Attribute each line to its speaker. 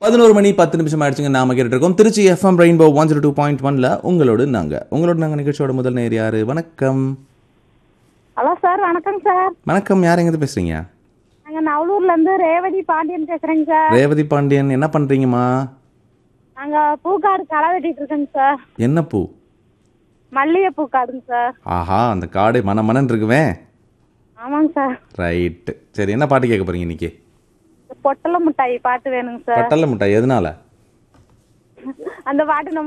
Speaker 1: பதினோரு மணி பத்து நிமிஷம் ஆயிடுச்சுங்க நாம கேட்டு இருக்கோம் Trichy FM rainbow one zero two point ஒன்ல உங்களோடு நாங்க உங்களோட நாங்க நிகழ்ச்சியோட முதல் நேர் யாரு வணக்கம்
Speaker 2: ஹலோ சார் வணக்கம் சார்
Speaker 1: வணக்கம் யார் எங்கிருந்து பேசுறீங்க
Speaker 2: நாங்க நவலூர்ல இருந்து ரேவதி பாண்டியன் பேசுறேங்க சார்
Speaker 1: ரேவதி பாண்டியன் என்ன பண்றீங்கம்மா
Speaker 2: நாங்க பூக்காடு களை வெட்டிட்டு இருக்கோங்க சார்
Speaker 1: என்ன பூ
Speaker 2: மல்லிகை பூக்காடுங்க சார்
Speaker 1: ஆஹா அந்த காடு மன மனன் இருக்குவே
Speaker 2: ஆமாங்க சார்
Speaker 1: ரைட்டு சரி என்ன பாட்டு கேட்க போறீங்க இன்னைக்கு
Speaker 2: பொட்டல மிட்டாய் பாட்டு வேணுங்க சார்
Speaker 1: பட்டல்ல முட்டாய் எதனால
Speaker 2: அந்த பாட்டு நம்ம